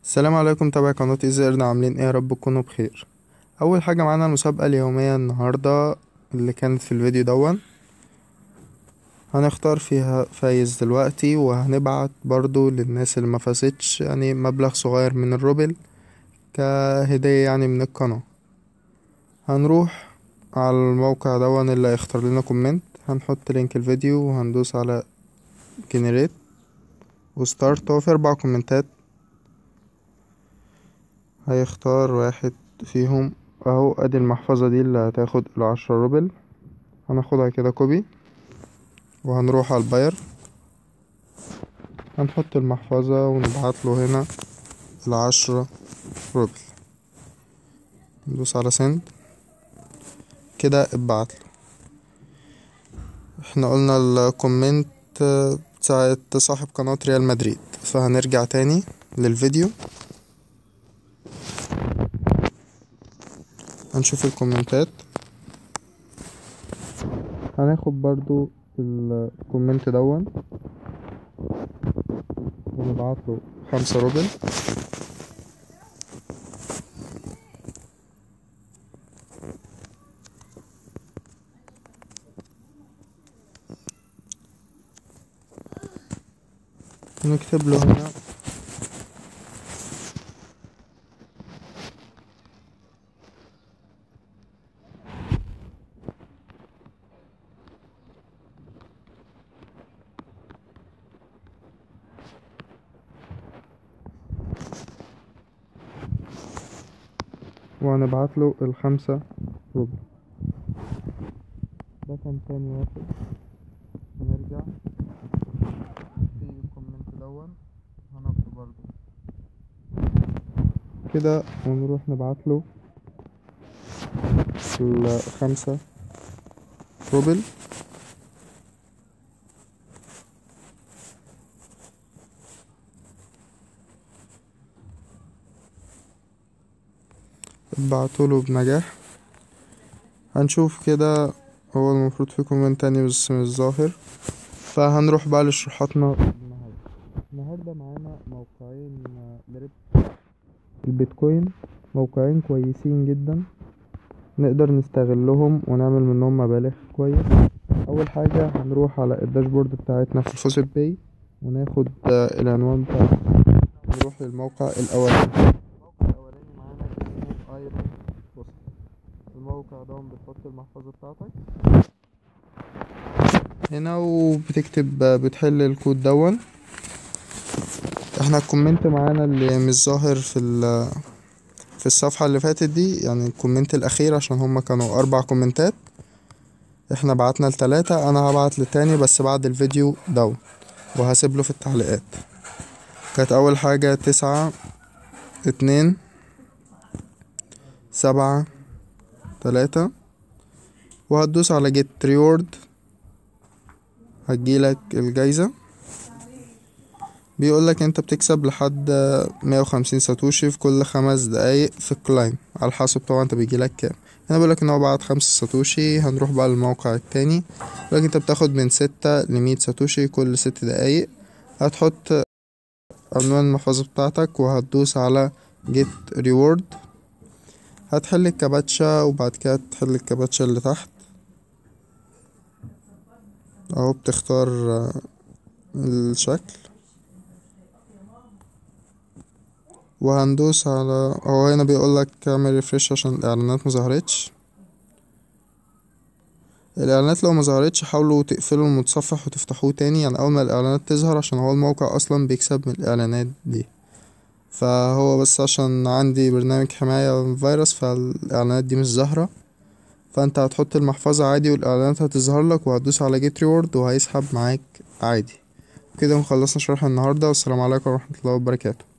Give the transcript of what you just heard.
السلام عليكم تابع قناة إيزيرنا عاملين ايه يا رب تكونوا بخير أول حاجة معانا المسابقة اليومية النهاردة اللي كانت في الفيديو دون هنختار فيها فايز دلوقتي وهنبعت برضو للناس اللي مفازتش يعني مبلغ صغير من الروبل كهدية يعني من القناة هنروح على الموقع دون اللي هيختار لنا كومنت هنحط لينك الفيديو وهندوس على جنريت وستارت هو في أربع كومنتات هيختار واحد فيهم اهو ادي المحفظة دي اللي هتاخد العشرة روبل هناخدها كده كوبي وهنروح على الباير هنحط المحفظة ونبعتله هنا العشرة روبل ندوس على سند كده اتبعتله احنا قلنا الكومنت بتاعت صاحب قناة ريال مدريد فهنرجع تاني للفيديو هنشوف الكومنتات هناخد برضو الكومنت دون ونبعتله خمسة روبل ونكتب له هنا وهنبعت له الخمسة روبل ده كان تاني واحد هنرجع في الكومنت دون هناخده برضو كده ونروح نبعت له الخمسة روبل بعتوله بنجاح هنشوف كده هو المفروض في كومنت تاني بس مش ظاهر فهنروح بقى لشروحاتنا النهاردة النهاردة معانا موقعين لربح البيتكوين موقعين كويسين جدا نقدر نستغلهم ونعمل منهم مبالغ كويس اول حاجة هنروح على الداشبورد بتاعتنا في الفوسيت باي وناخد العنوان بتاعنا نروح للموقع الاولاني الموقع ده بتحط المحفظة بتاعتك هنا وبتكتب بتحل الكود دون احنا الكومنت معانا اللي مش ظاهر في في الصفحة اللي فاتت دي يعني الكومنت الأخير عشان هما كانوا أربع كومنتات احنا بعتنا لتلاتة أنا هبعت لتاني بس بعد الفيديو دون وهسيبله في التعليقات كانت أول حاجة تسعة اتنين سبعة تلاتة وهتدوس على جيت ريورد هتجيلك الجايزة بيقولك انت بتكسب لحد مية وخمسين ساتوشي في كل خمس دقايق في الكلايم على حسب طبعا انت بيجيلك كام هنا بيقولك ان هو بعد خمسة ساتوشي هنروح بقى للموقع التاني بيقولك انت بتاخد من ستة لمية ساتوشي كل ست دقايق هتحط عنوان المحفظة بتاعتك وهتدوس على جيت ريورد هتحل الكباتشا وبعد كده تحل الكباتشا اللي تحت اهو بتختار الشكل وهندوس على هو هنا بيقولك اعمل ريفرش عشان الاعلانات مظهرتش الاعلانات لو مظهرتش حاولوا تقفلوا المتصفح وتفتحوه تاني يعني اول ما الاعلانات تظهر عشان هو الموقع اصلا بيكسب من الاعلانات دي فهو بس عشان عندي برنامج حماية من الفيروس فالإعلانات دي مش ظاهرة فانت هتحط المحفظة عادي والإعلانات هتظهر لك وهتدوس على جيت ريورد وهيسحب معاك عادي كده خلصنا شرح النهاردة والسلام عليكم ورحمة الله وبركاته